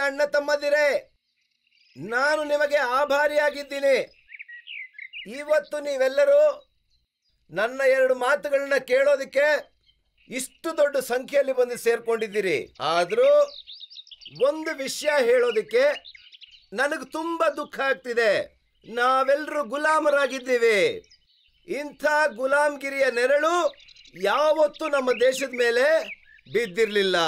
ಅಣ್ಣ ತಮ್ಮದಿರೇ ನಾನು ನಿಮಗೆ ಆಭಾರಿಯಾಗಿದ್ದೀನಿ ಇವತ್ತು ನೀವೆಲ್ಲರೂ ನನ್ನ ಎರಡು ಮಾತುಗಳನ್ನ ಕೇಳೋದಕ್ಕೆ ಇಷ್ಟು ದೊಡ್ಡ ಸಂಖ್ಯೆಯಲ್ಲಿ ಬಂದು ಸೇರ್ಕೊಂಡಿದ್ದೀರಿ ಆದರೂ ಒಂದು ವಿಷಯ ಹೇಳೋದಕ್ಕೆ ನನಗೆ ತುಂಬ ದುಃಖ ಆಗ್ತಿದೆ ನಾವೆಲ್ಲರೂ ಗುಲಾಮರಾಗಿದ್ದೀವಿ ಇಂಥ ಗುಲಾಮ್ಗಿರಿಯ ನೆರಳು ಯಾವತ್ತೂ ನಮ್ಮ ದೇಶದ ಮೇಲೆ ಬಿದ್ದಿರಲಿಲ್ಲ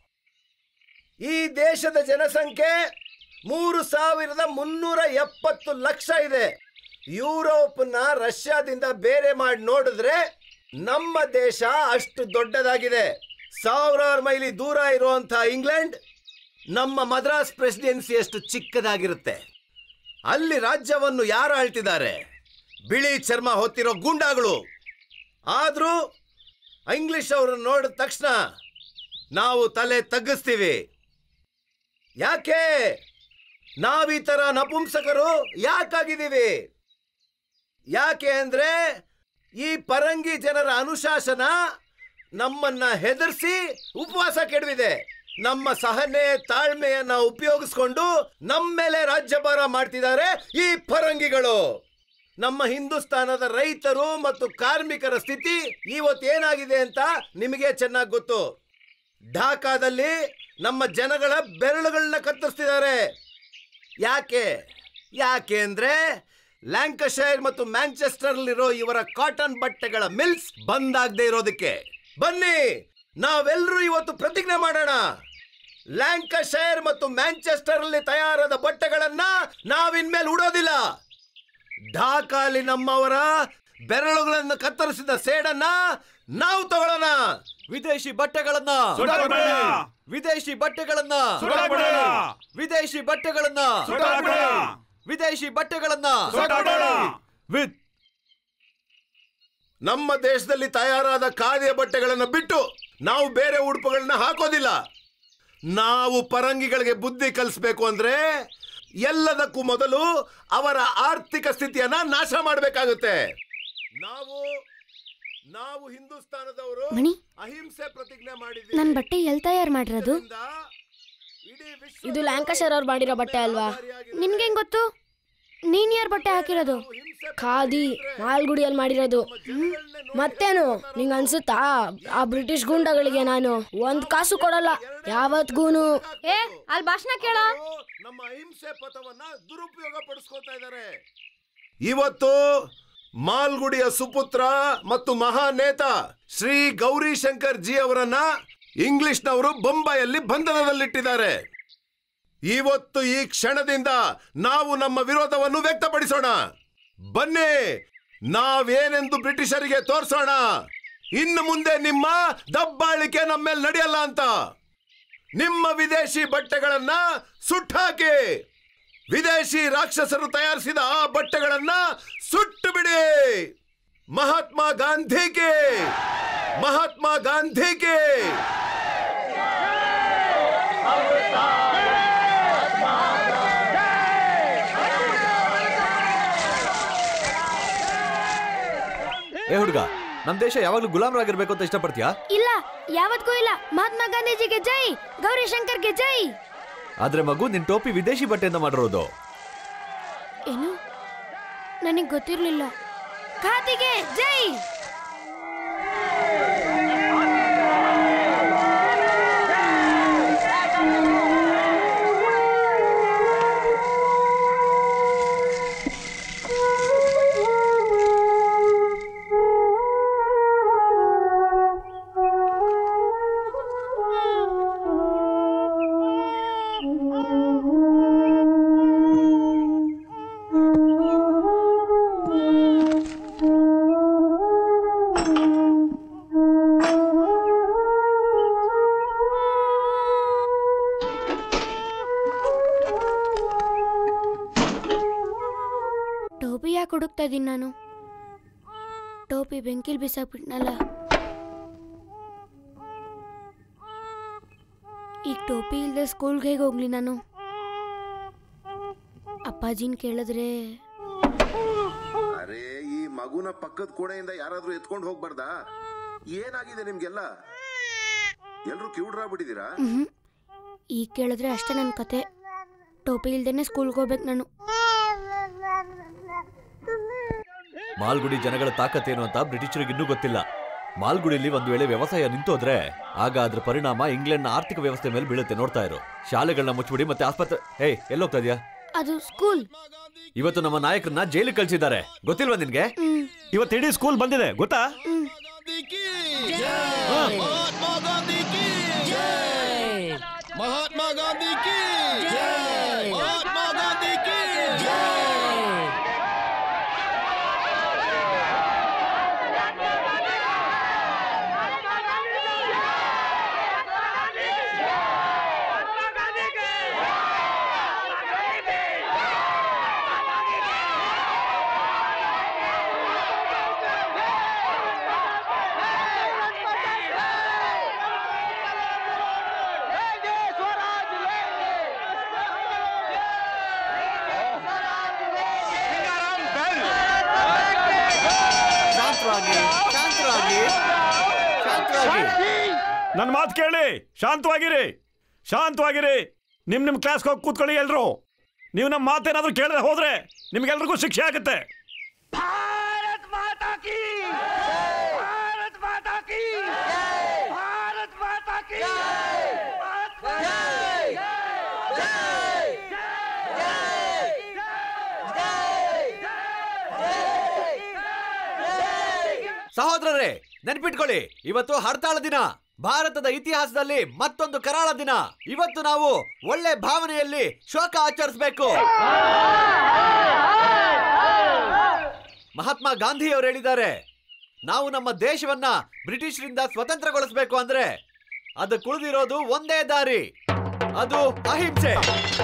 ಈ ದೇಶದ ಜನಸಂಖ್ಯೆ ಮೂರು ಸಾವಿರದ ಮುನ್ನೂರ ಎಪ್ಪತ್ತು ಲಕ್ಷ ಇದೆ ಯುರೋಪ್ನ ರಷ್ಯಾದಿಂದ ಬೇರೆ ಮಾಡಿ ನೋಡಿದ್ರೆ ನಮ್ಮ ದೇಶ ಅಷ್ಟು ದೊಡ್ಡದಾಗಿದೆ ಸಾವಿರಾರು ಮೈಲಿ ದೂರ ಇರುವಂಥ ಇಂಗ್ಲೆಂಡ್ ನಮ್ಮ ಮದ್ರಾಸ್ ಪ್ರೆಸಿಡೆನ್ಸಿ ಅಷ್ಟು ಚಿಕ್ಕದಾಗಿರುತ್ತೆ ಅಲ್ಲಿ ರಾಜ್ಯವನ್ನು ಯಾರು ಆಳ್ತಿದ್ದಾರೆ ಬಿಳಿ ಚರ್ಮ ಹೊತ್ತಿರೋ ಗೂಂಡಾಗಳು ಆದರೂ ಇಂಗ್ಲಿಷ್ ಅವ್ರನ್ನ ನೋಡಿದ ತಕ್ಷಣ ನಾವು ತಲೆ ತಗ್ಗಿಸ್ತೀವಿ ಯಾಕೆ ನಾವೀ ಥರ ನಪುಂಸಕರು ಯಾಕಾಗಿದ್ದೀವಿ ಯಾಕೆ ಅಂದ್ರೆ ಈ ಪರಂಗಿ ಜನರ ಅನುಶಾಸನ ನಮ್ಮನ್ನ ಹೆದರ್ಸಿ ಉಪವಾಸ ಕೆಡವಿದೆ ನಮ್ಮ ಸಹನೆ ತಾಳ್ಮೆಯನ್ನ ಉಪಯೋಗಿಸ್ಕೊಂಡು ನಮ್ಮ ಮೇಲೆ ರಾಜ್ಯಭಾರ ಮಾಡ್ತಿದ್ದಾರೆ ಈ ಪರಂಗಿಗಳು ನಮ್ಮ ಹಿಂದೂಸ್ತಾನದ ರೈತರು ಮತ್ತು ಕಾರ್ಮಿಕರ ಸ್ಥಿತಿ ಇವತ್ತೇನಾಗಿದೆ ಅಂತ ನಿಮಗೆ ಚೆನ್ನಾಗಿ ಗೊತ್ತು ಢಾಕಾದಲ್ಲಿ ನಮ್ಮ ಜನಗಳ ಬೆರಳುಗಳನ್ನ ಕತ್ತರಿಸ್ತಿದ್ದಾರೆ ಯಾಕೆ ಯಾಕೆ ಅಂದ್ರೆ ಲ್ಯಾಂಕಶೈರ್ ಮತ್ತು ಮ್ಯಾಂಚೆಸ್ಟರ್ಲಿರೋ ಇವರ ಕಾಟನ್ ಬಟ್ಟೆಗಳ ಮಿಲ್ಸ್ ಬಂದಾಗದೆ ಇರೋದಕ್ಕೆ ಬನ್ನಿ ನಾವೆಲ್ಲರೂ ಇವತ್ತು ಪ್ರತಿಜ್ಞೆ ಮಾಡೋಣ ಲ್ಯಾಂಕಶೈರ್ ಮತ್ತು ಮ್ಯಾಂಚೆಸ್ಟರ್ ಅಲ್ಲಿ ತಯಾರಾದ ಬಟ್ಟೆಗಳನ್ನ ನಾವಿನ್ಮೇಲೆ ಉಡೋದಿಲ್ಲ ಢಾಕಾಲಿ ನಮ್ಮವರ ಬೆರಳುಗಳನ್ನು ಕತ್ತರಿಸಿದ ಸೇಡನ್ನ ನಾವು ತಗೊಳ್ಳೋಣ ವಿದೇಶಿ ಬಟ್ಟೆಗಳನ್ನ ಸುಡಾಕ್ಬೇಡ! ವಿದೇಶಿ ಬಟ್ಟೆಗಳನ್ನ ಸುಡಾಕ್ಬೇಡ! ವಿದೇಶಿ ಬಟ್ಟೆಗಳನ್ನ ಸುಡಾಕ್ಬೇಡ! ವಿದೇಶಿ ಬಟ್ಟೆಗಳನ್ನ ಸುಡಾಕ್ಬೇಡ! ವಿತ್ ನಮ್ಮ ದೇಶದಲ್ಲಿ ತಯಾರಾದ ಖಾದಿಯ ಬಟ್ಟೆಗಳನ್ನು ಬಿಟ್ಟು ನಾವು ಬೇರೆ ಉಡುಪುಗಳನ್ನ ಹಾಕೋದಿಲ್ಲ ನಾವು ಪರಂಗಿಗಳಿಗೆ ಬುದ್ಧಿ ಕಲಿಸ್ಬೇಕು ಅಂದ್ರೆ ಎಲ್ಲದಕ್ಕೂ ಮೊದಲು ಅವರ ಆರ್ಥಿಕ ಸ್ಥಿತಿಯನ್ನ ನಾಶ ಮಾಡಬೇಕಾಗುತ್ತೆ ನಾವು ನಾವು ಹಿಂದೂಸ್ತಾನದವರು ಮಣಿ ಅಹಿಂಸೆ ಪ್ರತಿಜ್ಞೆ ನನ್ ಬಟ್ಟೆ ಎಲ್ ತಯಾರು ಮಾಡಿರೋದು ಇದು ಲ್ಯಾಂಕಶರ್ ಅವ್ರು ಮಾಡಿರೋ ಬಟ್ಟೆ ಅಲ್ವಾ ನಿನ್ಗೆ ಹೆಂಗ್ ಗೊತ್ತು ನೀನ್ ಯಾರ್ ಬಟ್ಟೆ ಹಾಕಿರೋದು ಖಾದಿ ಮಾಲ್ಗುಡಿಯಲ್ಲಿ ಮಾಡಿರೋದು ಮತ್ತೇನು ನಿಂಗ್ ಅನ್ಸುತ್ತಾ ಆ ಬ್ರಿಟಿಷ್ ಗುಂಡಗಳಿಗೆ ನಾನು ಒಂದ್ ಕಾಸು ಕೊಡಲ್ಲ ಯಾವತ್ಗೂನು ಏ ಅಲ್ಲಿ ಭಾಷಣ ಕೇಳ ನಮ್ಮ ಅಹಿಂಸೆ ಪಥವನ್ನ ದುರುಪಯೋಗ ಪಡಿಸ್ಕೊತಾ ಇದ್ದಾರೆ ಇವತ್ತು ಮಾಲ್ಗುಡಿಯ ಸುಪುತ್ರ ಮತ್ತು ಮಹಾನೇತ ಶ್ರೀ ಗೌರಿಶಂಕರ್ ಜಿ ಅವರನ್ನ ಇಂಗ್ಲಿಷ್ನವರು ಬೊಂಬಾಯಲ್ಲಿ ಬಂಧನದಲ್ಲಿಟ್ಟಿದ್ದಾರೆ ಇವತ್ತು ಈ ಕ್ಷಣದಿಂದ ನಾವು ನಮ್ಮ ವಿರೋಧವನ್ನು ವ್ಯಕ್ತಪಡಿಸೋಣ ಬನ್ನಿ ನಾವೇನೆಂದು ಬ್ರಿಟಿಷರಿಗೆ ತೋರಿಸೋಣ ಇನ್ನು ಮುಂದೆ ನಿಮ್ಮ ದಬ್ಬಾಳಿಕೆ ನಮ್ಮ ಮೇಲೆ ನಡೆಯಲ್ಲ ಅಂತ ನಿಮ್ಮ ವಿದೇಶಿ ಬಟ್ಟೆಗಳನ್ನ ಸುಟ್ಟಾಕಿ ವಿದೇಶಿ ರಾಕ್ಷಸರು ತಯಾರಿಸಿದ ಆ ಬಟ್ಟೆಗಳನ್ನ ಸುಟ್ಟು ಬಿಡಿ ಮಹಾತ್ಮ ಗಾಂಧಿಗೆ ಮಹಾತ್ಮ ಗಾಂಧಿಗೆ ಏ ಹುಡುಗ ನಮ್ ದೇಶ ಯಾವಾಗ್ಲೂ ಗುಲಾಮರಾಗಿರ್ಬೇಕು ಅಂತ ಇಷ್ಟಪಡ್ತೀಯಾ ಇಲ್ಲ ಯಾವತ್ಗೂ ಇಲ್ಲ ಮಹಾತ್ಮ ಗಾಂಧೀಜಿಗೆ ಜೈ ಗೌರಿಶಂಕರ್ಗೆ ಜೈ ಆದ್ರೆ ಮಗು ನಿನ್ ಟೋಪಿ ವಿದೇಶಿ ಬಟ್ಟೆಯಿಂದ ಮಾಡಿರೋದು ಏನು ನನಗೆ ಗೊತ್ತಿರ್ಲಿಲ್ಲ ಖಾದಿಗೆ ಜೈ ಟೋಪಿ ಯಾಕೆ ಹುಡುಕ್ತಾ ಇದೀನಿ ನಾನು ಟೋಪಿ ಬೆಂಕಿಲ್ ಬಿಸಾಕ್ಬಿಟ್ನಲ್ಲ ಈಗ ಟೋಪಿ ಇಲ್ಲದೆ ಸ್ಕೂಲ್ಗೆ ಹೇಗೆ ಹೋಗ್ಲಿ ನಾನು ಅಪ್ಪಾಜಿನ ಕೇಳಿದ್ರೆ ಅರೆ ಈ ಮಗುನ ಪಕ್ಕದ ಕೋಣೆಯಿಂದ ಯಾರಾದ್ರೂ ಎತ್ಕೊಂಡು ಹೋಗ್ಬಾರ್ದಾ ಏನಾಗಿದೆ ನಿಮ್ಗೆಲ್ಲ ಎಲ್ರು ಕಿವುಡ್ರಾಗ್ಬಿಟ್ಟಿದ್ದೀರಾ ಮ್ಹೂ. ಈಗ ಕೇಳಿದ್ರೆ ಅಷ್ಟೇ ನನ್ನ ಕತೆ ಟೋಪಿ ಇಲ್ದೇನೆ ಸ್ಕೂಲ್ಗೆ ಹೋಗ್ಬೇಕು ನಾನು ಮಾಲ್ಗುಡಿ ಜನಗಳ ತಾಕತ್ತೇನು ಅಂತ ಬ್ರಿಟಿಷರಿಗೆ ಇನ್ನೂ ಗೊತ್ತಿಲ್ಲ ಮಾಲ್ಗುಡಿಲಿ ಒಂದು ವೇಳೆ ವ್ಯವಸಾಯ ನಿಂತೋದ್ರೆ ಆಗ ಅದ್ರ ಪರಿಣಾಮ ಇಂಗ್ಲೆಂಡ್ನ ಆರ್ಥಿಕ ವ್ಯವಸ್ಥೆ ಮೇಲೆ ಬೀಳುತ್ತೆ ನೋಡ್ತಾ ಇರು ಶಾಲೆಗಳನ್ನ ಮುಚ್ಚಿಬಿಡಿ ಮತ್ತೆ ಆಸ್ಪತ್ರೆ ಏಯ್ ಎಲ್ಲೋಗ್ತಾ ಇದೀಯಾ ಅದು ಸ್ಕೂಲ್ ಇವತ್ತು ನಮ್ಮ ನಾಯಕರನ್ನ ಜೈಲಿಗೆ ಕಳ್ಸಿದ್ದಾರೆ ಗೊತ್ತಿಲ್ವಾ ನಿನ್ಗೆ ಹ್ಮ್ ಇವತ್ತು ಇಡೀ ಸ್ಕೂಲ್ ಬಂದಿದೆ ಗೊತ್ತಾ ಹ್ಮ್ महात्मा गांधी की महात्मा गांधी की ಶಾಂತರಾಗಿ ಶಾಂತರಾಗಿ ಶಾಂತರಾಗಿ ನನ್ನ ಮಾತು ಕೇಳಿ ಶಾಂತವಾಗಿರಿ ಶಾಂತವಾಗಿರಿ ನಿಮ್ ನಿಮ್ ಕ್ಲಾಸ್ಗೆ ಹೋಗಿ ಕೂತ್ಕೊಳ್ಳಿ ಎಲ್ರು ನೀವು ನಮ್ಮ ಮಾತೇನಾದ್ರೂ ಕೇಳದೆ ಹೋದ್ರೆ ನಿಮ್ಗೆಲ್ರಿಗೂ ಶಿಕ್ಷೆ ಆಗುತ್ತೆ भारत माता की भारत माता की भारत माता की महात्मा ಸಹೋದರರೇ ನೆನ್ಪಿಟ್ಕೊಳ್ಳಿ ಇವತ್ತು ಹಡ್ತಾಳ ದಿನ ಭಾರತದ ಇತಿಹಾಸದಲ್ಲಿ ಮತ್ತೊಂದು ಕರಾಳ ದಿನ ಇವತ್ತು ನಾವು ಒಳ್ಳೆ ಭಾವನೆಯಲ್ಲಿ ಶೋಕ ಆಚರಿಸಬೇಕು ಮಹಾತ್ಮ ಗಾಂಧಿ ಅವರು ಹೇಳಿದ್ದಾರೆ ನಾವು ನಮ್ಮ ದೇಶವನ್ನ ಬ್ರಿಟಿಷರಿಂದ ಸ್ವತಂತ್ರಗೊಳಿಸಬೇಕು ಅಂದ್ರೆ ಅದು ಕುಳಿದಿರೋದು ಒಂದೇ ದಾರಿ ಅದು ಅಹಿಂಸೆ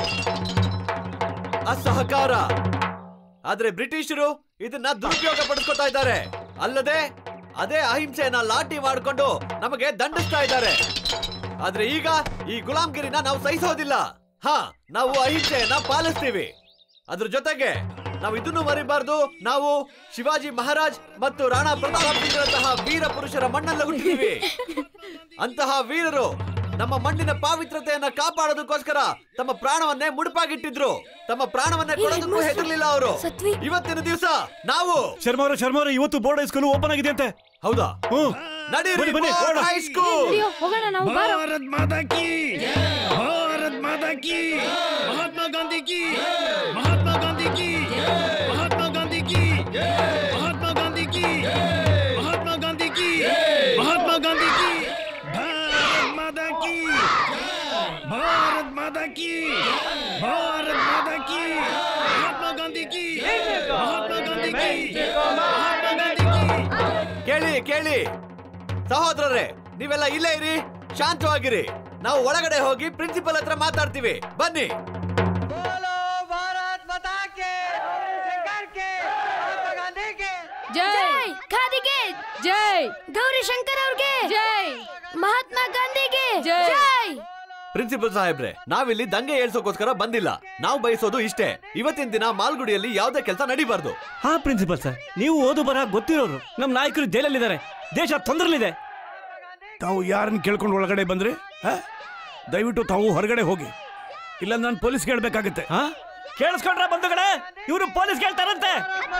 ಅಸಹಕಾರ ಆದ್ರೆ ಬ್ರಿಟಿಷರು ಇದನ್ನ ದುರುಪಯೋಗ ಪಡಿಸ್ಕೊತಾ ಇದ್ದಾರೆ ಅಲ್ಲದೆ ಅದೇ ಅಹಿಂಸೆಯನ್ನ ಲಾಠಿ ಮಾಡಿಕೊಂಡು ನಮಗೆ ದಂಡಿಸ್ತಾ ಇದ್ದಾರೆ ಆದ್ರೆ ಈಗ ಈ ಗುಲಾಮ್ಗಿರಿನ ನಾವು ಸಹಿಸೋದಿಲ್ಲ ಹಾ ನಾವು ಅಹಿಂಸೆಯನ್ನ ಪಾಲಿಸ್ತೀವಿ ಅದ್ರ ಜೊತೆಗೆ ನಾವು ಇದನ್ನು ಮರಿಬಾರ್ದು ನಾವು ಶಿವಾಜಿ ಮಹಾರಾಜ್ ಮತ್ತು ರಾಣಾ ಪ್ರತಾಪ್ ಸಿಂಗ್ರಂತಹ ವೀರ ಪುರುಷರ ಮಣ್ಣಲ್ಲಿ ಹುಟ್ಟಿದೀವಿ ಅಂತಹ ವೀರರು ನಮ್ಮ ಮಣ್ಣಿನ ಪಾವಿತ್ರತೆಯನ್ನ ಕಾಪಾಡೋದಕ್ಕೋಸ್ಕರ ತಮ್ಮ ಪ್ರಾಣವನ್ನೇ ಮುಡುಪಾಗಿಟ್ಟಿದ್ರು ತಮ್ಮ ಪ್ರಾಣವನ್ನೇ ಕೊಡೋದಕ್ಕೂ ಹೆದರ್ಲಿಲ್ಲ ಅವರು ಸತ್ವಿ. ಇವತ್ತಿನ ದಿವಸ ನಾವು ಶರ್ಮ ಅವರೇ ಶರ್ಮ ಅವರೇ ಇವತ್ತು ಬೋರ್ಡ್ ಹೈಸ್ಕೂಲ್ ಓಪನ್ ಆಗಿದೆ ಅಂತೆ ಹೌದಾ ಹ್ಮ್ ನಡೀರಿ ಬನ್ನಿ, ಬನ್ನಿ, ಬೋರ್ಡ್ ಹೋಗೋಣ. ಹೈಸ್ಕೂಲ್ ಹೋಗೋಣ ನಾವು ಬಾರೋ भारत माता की भारत माता की महात्मा गांधी की महात्मा गांधी की महात्मा गांधी की महात्मा गांधी की महात्मा गांधी की महात्मा गांधी की भारत माता की भारत माता की भारत माता की महात्मा गांधी की महात्मा गांधी की महात्मा गांधी की ಕೇಳಿ ಕೇಳಿ ಸಹೋದರರೇ ನೀವೆಲ್ಲ ಇಲ್ಲೇ ಇರಿ ಶಾಂತವಾಗಿರಿ ನಾವು ಒಳಗಡೆ ಹೋಗಿ ಪ್ರಿನ್ಸಿಪಲ್ ಹತ್ರ ಮಾತಾಡ್ತೀವಿ ಬನ್ನಿ बोलो भारत माता के शंकर के महात्मा गांधी के ಜೈ ಖಾದಿಗೆ ಜೈ ಗೌರಿ ಶಂಕರ್ ಅವ್ರಿಗೆ ಜೈ ಮಹಾತ್ಮ ಗಾಂಧಿಗೆ ಜೈ. ಜೈ ಪ್ರಿನ್ಸಿಪಲ್ ಸಾಹೇಬ್ರೆ ನಾವಿಲ್ಲಿ ದಂಗೆ ಏಳ್ಸೋಕೋಸ್ಕರ ಬಂದಿಲ್ಲ ನಾವು ಬಯಸೋದು ಇಷ್ಟೇ ಇವತ್ತಿನ ದಿನ ಮಾಲ್ಗುಡಿಯಲ್ಲಿ ಯಾವುದೇ ಕೆಲಸ ನಡಿಬಾರ್ದು ಹಾ ಪ್ರಿನ್ಸಿಪಲ್ ಸರ್ ನೀವು ಓದು ಬರ ಗೊತ್ತಿರೋರು ನಮ್ಮ ನಾಯಕರು ಜೈಲಲ್ಲಿದ್ದಾರೆ ದೇಶ ತೊಂದರೆಲಿದೆ ತಾವು ಯಾರನ್ನ ಕೇಳ್ಕೊಂಡು ಒಳಗಡೆ ಬಂದ್ರೆ ಆ? ದಯವಿಟ್ಟು ತಾವು ಹೊರಗಡೆ ಹೋಗಿ ಇಲ್ಲ ನಾನು ಪೊಲೀಸ್ ಕೇಳ್ಬೇಕಾಗತ್ತೆ ಹಾ ಕೇಳಿಸ್ಕೊಂಡ್ರ ಬಂಧುಗಳೇ ಇವರು ಪೊಲೀಸ್ ಕೇಳ್ತಾರಂತೆ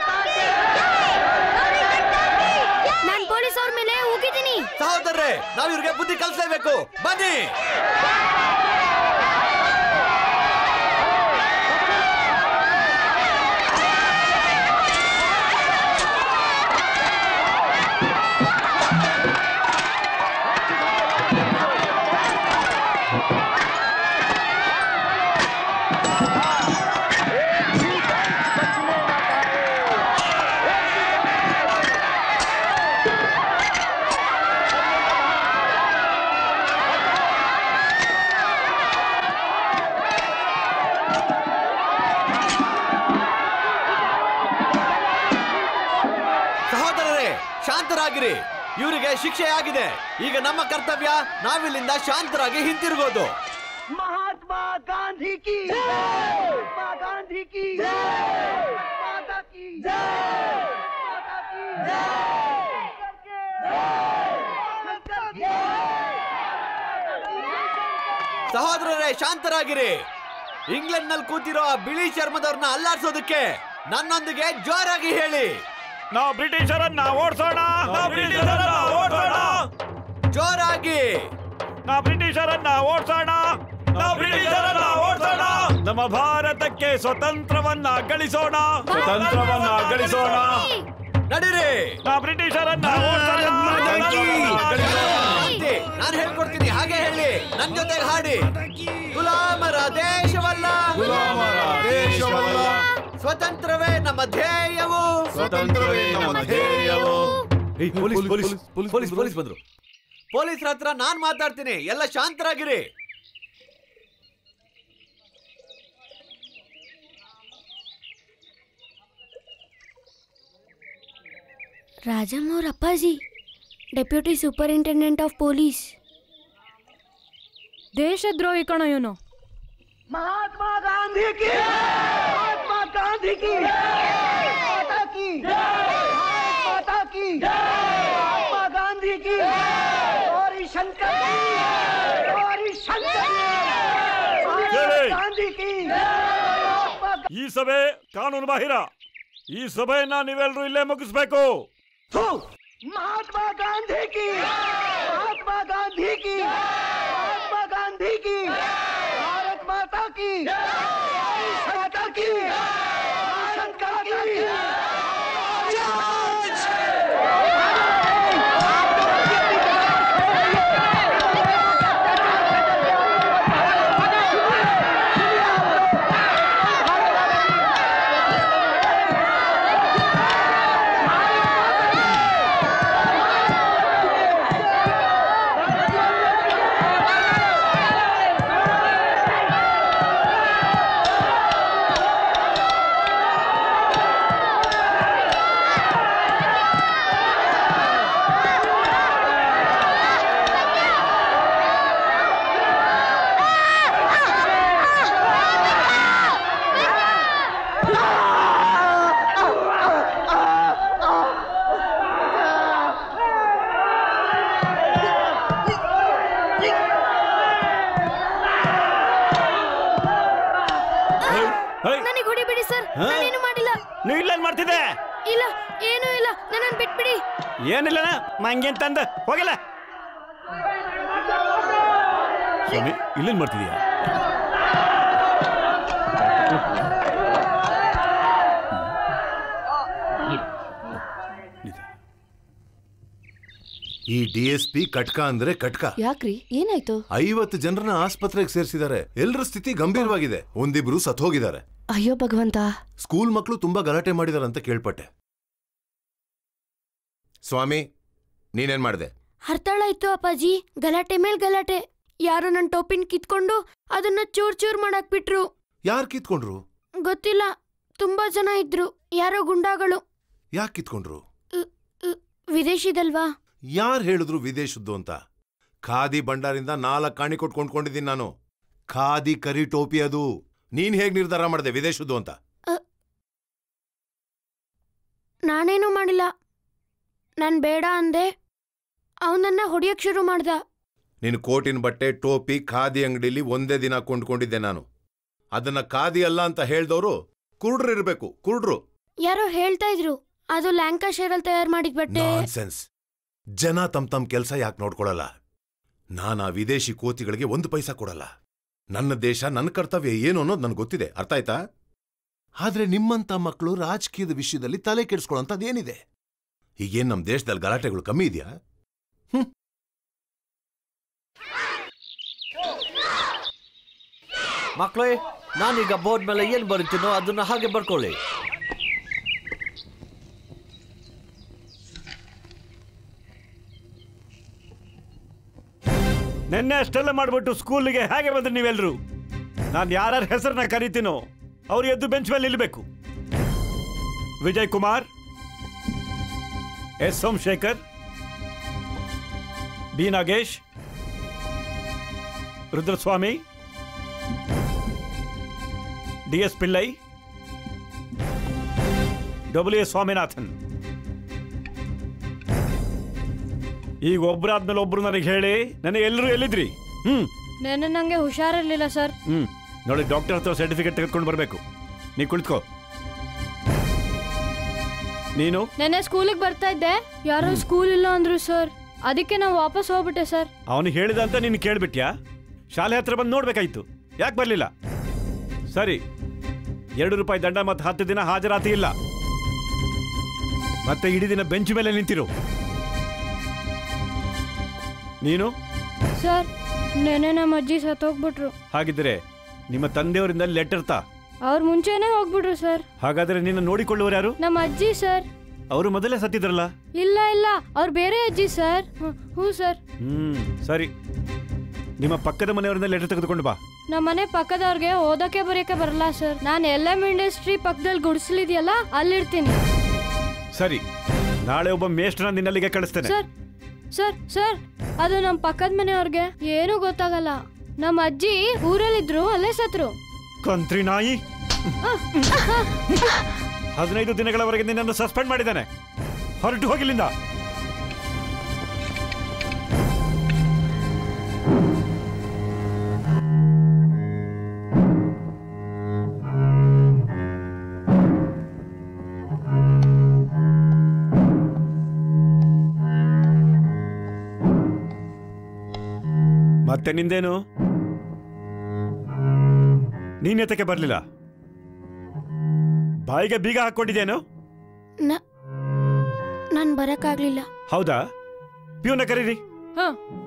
ನಾನ್ ಪೊಲೀಸ್ ಅವ್ರ ಮೇಲೆ ಉಗಿತೀನಿ ಸಹೋದರರೇ ನಾವು ಇವ್ರಿಗೆ ಬುದ್ಧಿ ಕಲಿಸಲೇಬೇಕು ಬನ್ನಿ ಸಹೋದರರೇ ಶಾಂತರಾಗಿರಿ ಇವರಿಗೆ ಶಿಕ್ಷೆ ಆಗಿದೆ ಈಗ ನಮ್ಮ ಕರ್ತವ್ಯ ನಾವಿಲ್ಲಿಂದ ಶಾಂತರಾಗಿ ಹಿಂತಿರುಗೋದು महात्मा गांधी की महात्मा गांधी की माता की माता की शंकर की ಸಹೋದರರೇ ಶಾಂತರಾಗಿರಿ ಇಂಗ್ಲೆಂಡ್ ನಲ್ಲಿ ಕೂತಿರೋ ಆ ಬಿಳಿ ಚರ್ಮದವ್ರನ್ನ ಅಲ್ಲಾಡ್ಸೋದಕ್ಕೆ ನನ್ನೊಂದಿಗೆ ಜೋರಾಗಿ ಹೇಳಿ ನಾವು ಬ್ರಿಟಿಷರನ್ನ ಓಡಿಸೋಣ ನಾವು ಬ್ರಿಟಿಷರನ್ನ ಓಡಿಸೋಣ ಜೋರಾಗಿ ನಾವು ಬ್ರಿಟಿಷರನ್ನ ಓಡಿಸೋಣ ನಾವು ಬ್ರಿಟಿಷರನ್ನ ಓಡಿಸೋಣ ನಮ್ಮ ಭಾರತಕ್ಕೆ ಸ್ವತಂತ್ರವನ್ನ ಗಳಿಸೋಣ ಸ್ವತಂತ್ರವನ್ನ ಗಳಿಸೋಣ ನಡೀರಿ ನಾವು ಬ್ರಿಟಿಷರನ್ನ ಓಡಿಸೋಣ ಶಾಂತಿ, ನಾನ್ ಹೇಳ್ಕೊಡ್ತೀನಿ ಹಾಗೆ ಹೇಳಿ ನನ್ ಜೊತೆಗೆ ಹಾಡಿ ಗುಲಾಮರ ದೇಶವಲ್ಲ ದೇಶವಲ್ಲ ಸ್ವತಂತ್ರವೇ ನಮ್ಮ ಧ್ಯೇಯವು ಸ್ವತಂತ್ರವೇ ನಮ್ಮ ಧ್ಯೇಯವು ಏಯ್, ಪೊಲೀಸ್ ಪೊಲೀಸ್ ಪೊಲೀಸ್ ಪೊಲೀಸ್ ಬಂದ್ರು ಪೊಲೀಸ್ರ ಹತ್ರ ನಾನ್ ಮಾತಾಡ್ತೀನಿ ಎಲ್ಲ ಶಾಂತರಾಗಿರಿ ರಾಜಮ್ ಅವ್ರ ಅಪ್ಪಾಜಿ ಡೆಪ್ಯೂಟಿ ಸೂಪರಿಂಟೆಂಡೆಂಟ್ ಆಫ್ ಪೊಲೀಸ್ ದೇಶದ್ರೋಹಿ ಕಣೋ ಇವನು महात्मा गांधी की महात्मा गांधी की माता की भारत माता की महात्मा गांधी की गौरी शंकर की गौरी शंकर की ಹೇಳಿ. गांधी की महात्मा ಈ ಸಭೆ ಕಾನೂನು ಬಾಹಿರ ಈ ಸಭೆಯನ್ನ ನೀವೆಲ್ಲರೂ ಇಲ್ಲೇ ಮುಗಿಸ್ಬೇಕು थू महात्मा गांधी की महात्मा गांधी की महात्मा गांधी की भारत माता की माता की शंकर की ನನಗೆ ಹೊಡಿಬಿಡಿ ಸರ್ ನಾನೇನು ಮಾಡಿಲ್ಲ ನೀವು ಇಲ್ಲೇನ್ ಮಾಡ್ತಿದ್ದೆ ಇಲ್ಲ ಏನೂ ಇಲ್ಲ ನನ್ನನ್ನು ಬಿಟ್ಬಿಡಿ ಏನಿಲ್ಲ ಮಂಗೇನ್ ತಂದ ಹೋಗಿಲ್ಲ ಸ್ವಾಮಿ ಇಲ್ಲೇನ್ ಮಾಡ್ತಿದೀಯ ಈ ಡಿ ಎಸ್ ಪಿ ಕಟ್ಕ ಅಂದ್ರೆ ಕಟ್ಕ ಯಾಕ್ರಿ ಏನಾಯ್ತು ಐವತ್ತು ಜನರನ್ನ ಆಸ್ಪತ್ರೆಗೆ ಸೇರಿಸಿದ್ದಾರೆ ಎಲ್ಲರ ಸ್ಥಿತಿ ಗಂಭೀರವಾಗಿದೆ ಒಂದಿಬ್ರು ಸತ್ ಹೋಗಿದ್ದಾರೆ ಅಯ್ಯೋ ಭಗವಂತ ಸ್ಕೂಲ್ ಮಕ್ಕಳು ತುಂಬಾ ಗಲಾಟೆ ಮಾಡಿದಾರೆ ಅಂತ ಕೇಳ್ಪಟ್ಟೆ ಸ್ವಾಮಿ ನೀನೇನ್ ಮಾಡ್ದೆ ಹರ್ತಾಳ ಇತ್ತು ಅಪ್ಪಾಜಿ ಗಲಾಟೆ ಮೇಲ್ ಗಲಾಟೆ ಯಾರೋ ನನ್ನ ಟೋಪಿನ್ ಕಿತ್ಕೊಂಡು ಅದನ್ನ ಚೂರ್ ಚೂರ್ ಮಾಡಾಕ್ ಬಿಟ್ರು ಯಾರ್ ಕಿತ್ಕೊಂಡ್ರು ಗೊತ್ತಿಲ್ಲ ತುಂಬಾ ಜನ ಇದ್ರು ಯಾರೋ ಗುಂಡಾಗಳು ಯಾಕೆ ಕಿತ್ಕೊಂಡ್ರು ಉ- ಉ- ವಿದೇಶಿದಲ್ವಾ ಯಾರ್ ಹೇಳಿದ್ರು ವಿದೇಶದ್ದು ಅಂತ ಖಾದಿ ಭಂಡಾರಿಂದ ನಾಲ್ಕು ಕಾಣಿ ಕೊಟ್ಟು ಕೊಂಡ್ಕೊಂಡಿದ್ದೀನಿ ನಾನು ಖಾದಿ ಕರಿ ಟೋಪಿ ಅದು ನೀನ್ ಹೇಗ್ ನಿರ್ಧಾರ ಮಾಡಿದೆ ವಿದೇಶದ್ದು ಅಂತ ನಾನೇನು ಮಾಡಿಲ್ಲ ನಾನ್ ಬೇಡ ಅಂದೆ ಅವನನ್ನ ಹೊಡಿಯಕ್ ಶುರು ಮಾಡ್ದ ನೀನು ಕೋಟಿನ ಬಟ್ಟೆ ಟೋಪಿ ಖಾದಿ ಅಂಗಡಿಲಿ ಒಂದೇ ದಿನ ಕೊಂಡ್ಕೊಂಡಿದ್ದೆ ನಾನು ಅದನ್ನ ಖಾದಿ ಅಲ್ಲ ಅಂತ ಹೇಳ್ದವ್ರು ಕುರುಡ್ರು ಇರ್ಬೇಕು ಕುರುಡ್ರು ಯಾರೋ ಹೇಳ್ತಾ ಇದ್ರು ಅದು ಲ್ಯಾಂಕಾಶೈರ್ ಅಲ್ಲಿ ತಯಾರು ಮಾಡಿದ ಬಟ್ಟೆ ನಾನ್ಸೆನ್ಸ್ ಜನ ತಮ್ ತಮ್ ಕೆಲ್ಸ ಯಾಕೆ ನೋಡ್ಕೊಳಲ್ಲ ನಾನ್ ಆ ವಿದೇಶಿ ಕೋತಿಗಳಿಗೆ ಒಂದು ಪೈಸಾ ಕೊಡಲ್ಲ ನನ್ನ ದೇಶ ನನ್ನ ಕರ್ತವ್ಯ ಏನು ಅನ್ನೋದು ನನ್ಗೆ ಗೊತ್ತಿದೆ ಅರ್ಥ ಆಯ್ತಾ ಆದ್ರೆ ನಿಮ್ಮಂತ ಮಕ್ಕಳು ರಾಜಕೀಯದ ವಿಷಯದಲ್ಲಿ ತಲೆ ಕೆಡಿಸ್ಕೊಳ್ಳೋಂಥದ್ದೇನಿದೆ ಈಗೇನ್ ನಮ್ ದೇಶದಲ್ಲಿ ಗಲಾಟೆಗಳು ಕಮ್ಮಿ ಇದೆಯಾ ಮಕ್ಕಳೇ ನಾನೀಗ ಬೋರ್ಡ್ ಮೇಲೆ ಏನ್ ಬರೀತೀನೋ ಅದನ್ನ ಹಾಗೆ ಬರ್ಕೊಳ್ಳಿ ನಿನ್ನೆ ಅಷ್ಟೆಲ್ಲ ಮಾಡ್ಬಿಟ್ಟು ಸ್ಕೂಲಿಗೆ ಹೇಗೆ ಬಂದ್ರಿ ನೀವೆಲ್ರು ನಾನು ಯಾರ್ಯಾರ ಹೆಸರನ್ನ ಕರಿತೀನೋ ಅವ್ರು ಎದ್ದು ಬೆಂಚ್ ಮೇಲೆ ನಿಲ್ಬೇಕು Vijay Kumar S Somashekar B Nagesh Rudraswamy D S Pillai W S Swaminathan ಈಗ ಒಬ್ಬರಾದ್ಮೇಲೆ ಒಬ್ರು ನನಗೆ ಹೇಳಿ ನನಗೆ ಎಲ್ಲರೂ ಎಲ್ಲಿದ್ರಿ ಹ್ಮ್ ನೆನ್ನೆ ನಂಗೆ ಹುಷಾರಿರ್ಲಿಲ್ಲ ಸರ್ ಹ್ಮ್ ನೋಡಿ ಡಾಕ್ಟರ್ ಹತ್ರ ಸರ್ಟಿಫಿಕೇಟ್ ತೆಗೆದುಕೊಂಡು ಬರಬೇಕು ನೀ ಕುಳಿತುಕೋ ನೀನು ನೆನ್ನೆ ಸ್ಕೂಲಿಗೆ ಬರ್ತಾ ಇದ್ದೆ ಯಾರೋ ಸ್ಕೂಲ್ ಇಲ್ಲ ಅಂದ್ರು ಸರ್ ಅದಕ್ಕೆ ನಾವು ವಾಪಸ್ ಹೋಗ್ಬಿಟ್ಟೆ ಸರ್ ಅವನು ಹೇಳಿದ ಅಂತ ನೀನು ಕೇಳ್ಬಿಟ್ಯಾ ಶಾಲೆ ಹತ್ರ ಬಂದು ನೋಡ್ಬೇಕಾಯ್ತು ಯಾಕೆ ಬರಲಿಲ್ಲ ಸರಿ ಎರಡು ರೂಪಾಯಿ ದಂಡ ಮತ್ತು ಹತ್ತು ದಿನ ಹಾಜರಾತಿ ಇಲ್ಲ ಮತ್ತೆ ಇಡೀ ದಿನ ಬೆಂಚ್ ಮೇಲೆ ನಿಂತಿರು ನೀನು ಸರ್ ನೆನ್ನೆ ನಮ್ಮ ಅಜ್ಜಿ ಸತ್ತೋಗ್ಬಿಟ್ರು ಹಾಗಿದ್ರೆ ನಿಮ್ಮ ತಂದೆಯವರಿಂದ ಲೆಟರ್ ತಾ ಅವ್ರು ಮುಂಚೆನೆ ಹೋಗ್ಬಿಟ್ರು ಸರ್ ಹಾಗಾದ್ರೆ ನಿನ್ನ ನೋಡಿಕೊಳ್ಳುವರು ಯಾರು ನಮ್ಮ ಅಜ್ಜಿ ಸರ್ ಅವರು ಮೊದಲೇ ಸತ್ತಿದ್ರಲ್ಲ ಇಲ್ಲ ಇಲ್ಲ ಅವ್ರು ಬೇರೆ ಅಜ್ಜಿ ಸರ್ ಹ್ಮ್, ಹ್ಞೂ ಸರ್ ಹ್ಮ್ ಸರಿ ನಿಮ್ಮ ಪಕ್ಕದ ಮನೆಯವರಿಂದ ಲೆಟರ್ ತೆಗೆದುಕೊಂಡು ಬಾ ನಮ್ಮ ಮನೆ ಪಕ್ಕದವ್ರಿಗೆ ಓದಕ್ಕೆ ಬರೆಯಕ್ಕೆ ಬರಲ್ಲ ಸರ್ ನಾನು ಎಲ್ ಎಂ ಇಂಡಸ್ಟ್ರಿ ಪಕ್ಕದಲ್ಲಿ ಗುಡಿಸ್ಲಿದೆಯಲ್ಲ ಅಲ್ಲಿರ್ತೀನಿ ಸರಿ ನಾಳೆ ಒಬ್ಬ ಮೇಷ್ಟ್ರನ್ನ ನಿನ್ನಲ್ಲಿಗೆ ಕಳಿಸ್ತೇನೆ ಸರ್ ಸರ್ ಸರ್ ಅದು ನಮ್ಮ ಪಕ್ಕದ ಮನೆಯವ್ರಿಗೆ ಏನೂ ಗೊತ್ತಾಗಲ್ಲ ನಮ್ಮ ಅಜ್ಜಿ ಊರಲ್ಲಿದ್ರು ಅಲ್ಲೇ ಸತ್ರು ಕಂತ್ರಿ ನಾಯಿ ಹದಿನೈದು ದಿನಗಳವರೆಗೆ ನಿನ್ನನ್ನು ಸಸ್ಪೆಂಡ್ ಮಾಡಿದ್ದಾನೆ ಹೊರಟು ಹೋಗಿಲ್ಲಿಂದ ಮತ್ತೆ ನಿಂದೇನು ನೀನೆತಕ್ಕೆ ಬರಲಿಲ್ಲ ಬಾಯಿಗೆ ಬೀಗ ಹಾಕೊಂಡಿದ್ದೇನು ನಾನು ಬರಕ್ಕಾಗ್ಲಿಲ್ಲ ಹೌದಾ ಪ್ಯೂನ ಕರೀರಿ ಹ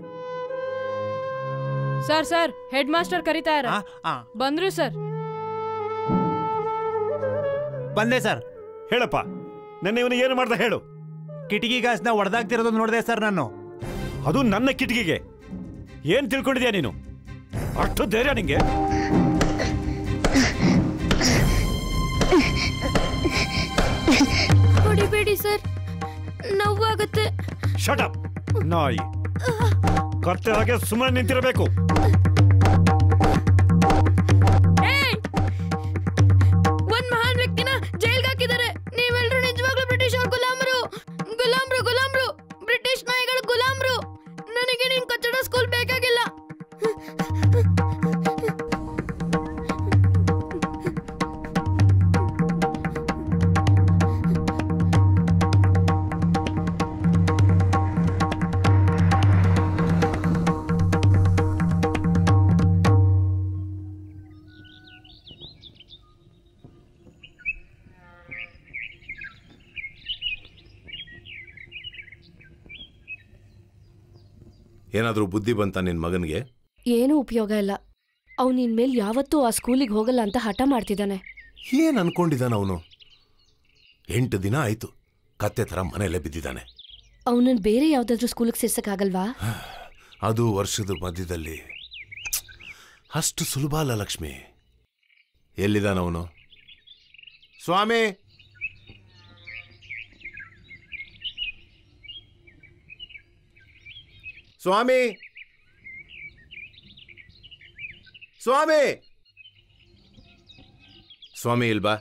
ಸರ್ ಸರ್ ಹೆಡ್ ಮಾಸ್ಟರ್ ಕರೀತಾರ ಬಂದ್ರು ಸರ್ ಬಂದೆ ಸರ್ ಹೇಳಪ್ಪ ನನ್ನ ಇವನು ಏನು ಮಾಡ್ದ ಹೇಳು ಕಿಟಕಿ ಗಾಸ್ನ ಹೊಡೆದಾಗ್ತಿರೋದು ನೋಡಿದೆ ಸರ್ ನಾನು ಅದು ನನ್ನ ಕಿಟಕಿಗೆ ಏನ್ ತಿಳ್ಕೊಂಡಿದ್ಯಾ ನೀನು ಅಷ್ಟು ಧೈರ್ಯ ನಿಂಗೆ ಹೊಡಿಬೇಡಿ ಸರ್ ನೋವಾಗುತ್ತೆ ಶಟಪ್ ನಾಯಿ ಕತ್ತೆ ಹಾಗೆ ಸುಮ್ಮನೆ ನಿಂತಿರಬೇಕು ಒಂದ್ ಮಹಾನ್ ವ್ಯಕ್ತಿನ ಜೈಲ್ಗೆ ಹಾಕಿದ್ದಾರೆ ನೀವೆಲ್ಲರೂ ನಿಜವಾಗ್ಲೂ ಬ್ರಿಟಿಷ್ ಅವ್ರ ಗುಲಾಮರು ಗುಲಾಮ್ರು ಗುಲಾಮ್ರು ಬ್ರಿಟಿಷ್ ನಾಯಿಗಳ ಗುಲಾಮ್ರು ನನಗೆ ನಿನ್ ಕಚ್ಚಡ ಸ್ಕೂಲ್ ಬೇಕಾಗಿಲ್ಲ ಏನಾದ್ರೂ ಬುದ್ಧಿ ಬಂತ ನಿನ್ ಮಗನಿಗೆ ಏನೂ ಉಪಯೋಗ ಇಲ್ಲ ಅವ್ನು ಇನ್ಮೇಲೆ ಯಾವತ್ತೂ ಆ ಸ್ಕೂಲಿಗೆ ಹೋಗಲ್ಲ ಅಂತ ಹಠ ಮಾಡ್ತಿದ್ದಾನೆ ಏನ್ ಅನ್ಕೊಂಡಿದ್ದಾನ ಅವನು ಎಂಟು ದಿನ ಆಯ್ತು ಕತ್ತೆ ತರ ಮನೆಯಲ್ಲೇ ಬಿದ್ದಿದ್ದಾನೆ ಅವನನ್ನ ಬೇರೆ ಯಾವ್ದಾದ್ರೂ ಸ್ಕೂಲಿಗೆ ಸೇರ್ಸಕ್ಕಾಗಲ್ವಾ ಅದು ವರ್ಷದ ಮಧ್ಯದಲ್ಲಿ ಅಷ್ಟು ಸುಲಭ ಅಲ್ಲ ಲಕ್ಷ್ಮಿ ಎಲ್ಲಿದ್ದಾನವನು ಸ್ವಾಮಿ ಸ್ವಾಮಿ ಸ್ವಾಮಿ ಸ್ವಾಮಿ ಇಲ್ಬಾ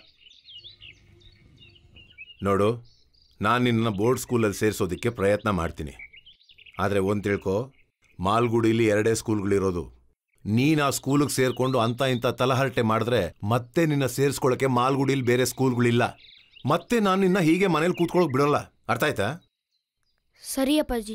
ನೋಡು ನಾನು ನಿನ್ನ ಬೋರ್ಡ್ ಸ್ಕೂಲಲ್ಲಿ ಸೇರಿಸೋದಕ್ಕೆ ಪ್ರಯತ್ನ ಮಾಡ್ತೀನಿ ಆದರೆ ಒಂದು ತಿಳ್ಕೊ ಮಾಲ್ಗುಡಿಲಿ ಎರಡೇ ಸ್ಕೂಲ್ಗಳಿರೋದು ನೀನು ಆ ಸ್ಕೂಲಿಗೆ ಸೇರ್ಕೊಂಡು ಅಂತ ಇಂಥ ತಲಹರಟೆ ಮಾಡಿದ್ರೆ ಮತ್ತೆ ನಿನ್ನ ಸೇರಿಸ್ಕೊಳ್ಳೋಕೆ ಮಾಲ್ಗುಡಿಲಿ ಬೇರೆ ಸ್ಕೂಲ್ಗಳಿಲ್ಲ ಮತ್ತೆ ನಾನು ನಿನ್ನ ಹೀಗೆ ಮನೇಲಿ ಕೂತ್ಕೊಳ್ಳೋಕೆ ಬಿಡೋಲ್ಲ ಅರ್ಥ ಆಯ್ತಾ ಸರಿ ಅಪ್ಪಾಜಿ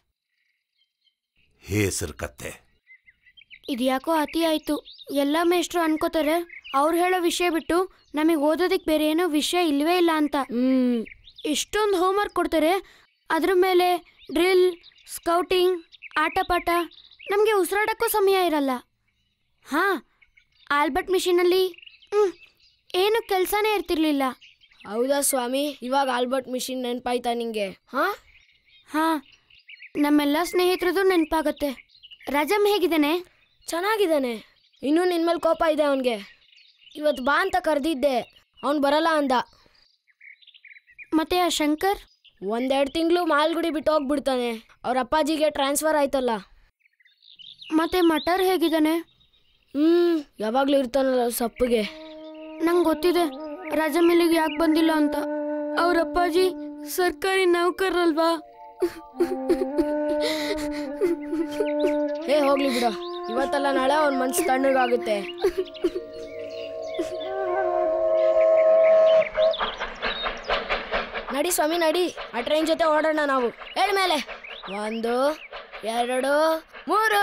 ಹೇಸರು ಕತ್ತೆ ಇದ್ಯಾಕೋ ಅತಿ ಆಯ್ತು ಎಲ್ಲ ಮೇಷ್ಟ್ರು ಅನ್ಕೋತಾರೆ ಅವ್ರು ಹೇಳೋ ವಿಷಯ ಬಿಟ್ಟು ನಮಗೆ ಓದೋದಕ್ಕೆ ಬೇರೆ ಏನೋ ವಿಷಯ ಇಲ್ವೇ ಇಲ್ಲ ಅಂತ ಹ್ಮ್ ಇಷ್ಟೊಂದು ಹೋಮ್ವರ್ಕ್ ಕೊಡ್ತಾರೆ ಅದ್ರ ಮೇಲೆ ಡ್ರಿಲ್ ಸ್ಕೌಟಿಂಗ್ ಆಟ ಪಾಠ ನಮಗೆ ಉಸಿರಾಡಕ್ಕೂ ಸಮಯ ಇರಲ್ಲ ಹಾಂ ಆಲ್ಬರ್ಟ್ ಮಿಷಿನಲ್ಲಿ ಹ್ಮ್, ಏನು ಕೆಲಸನೇ ಇರ್ತಿರ್ಲಿಲ್ಲ ಹೌದಾ ಸ್ವಾಮಿ ಇವಾಗ ಆಲ್ಬರ್ಟ್ ಮಿಷಿನ್ ನೆನ್ಪಾಯ್ತಾ ನಿಂಗೆ ಹಾ ಹಾಂ ನಮ್ಮೆಲ್ಲ ಸ್ನೇಹಿತರದು ನೆನಪಾಗತ್ತೆ ರಾಜಮ್ ಹೇಗಿದ್ದಾನೆ ಚೆನ್ನಾಗಿದ್ದಾನೆ ಇನ್ನೂ ನಿನ್ ಮೇಲೆ ಕೋಪ ಇದೆ ಅವನಿಗೆ ಇವತ್ತು ಬಾ ಅಂತ ಕರೆದಿದ್ದೆ ಅವ್ನು ಬರಲ್ಲ ಅಂದ ಮತ್ತೆ ಆ ಶಂಕರ್ ಒಂದೆರಡು ತಿಂಗಳು ಮಾಲ್ಗುಡಿ ಬಿಟ್ಟು ಹೋಗ್ಬಿಡ್ತಾನೆ ಅವ್ರ ಅಪ್ಪಾಜಿಗೆ ಟ್ರಾನ್ಸ್ಫರ್ ಆಯ್ತಲ್ಲ ಮತ್ತೆ ಮಟರ್ ಹೇಗಿದ್ದಾನೆ ಹ್ಮ್ ಯಾವಾಗ್ಲೂ ಇರ್ತಾನಲ್ಲ ಸಪ್ಪಗೆ ನಂಗೆ ಗೊತ್ತಿದೆ ರಾಜಮ್ ಇಲ್ಲಿಗೆ ಯಾಕೆ ಬಂದಿಲ್ಲ ಅಂತ ಅವ್ರ ಅಪ್ಪಾಜಿ ಸರ್ಕಾರಿ ನೌಕರಲ್ವಾ ಹೇ ಹೋಗ್ಲಿ ಬಿಡ ಇವತ್ತಲ್ಲ ನಾಳೆ ಅವ್ನ ಮನ್ಸು ತಣ್ಣಗಾಗುತ್ತೆ ನಡಿ ಸ್ವಾಮಿ ನಡಿ ಆ ಟ್ರೈನ್ ಜೊತೆ ಓಡೋಣ ನಾವು ಹೇಳ ಮೇಲೆ ಒಂದು ಎರಡು ಮೂರು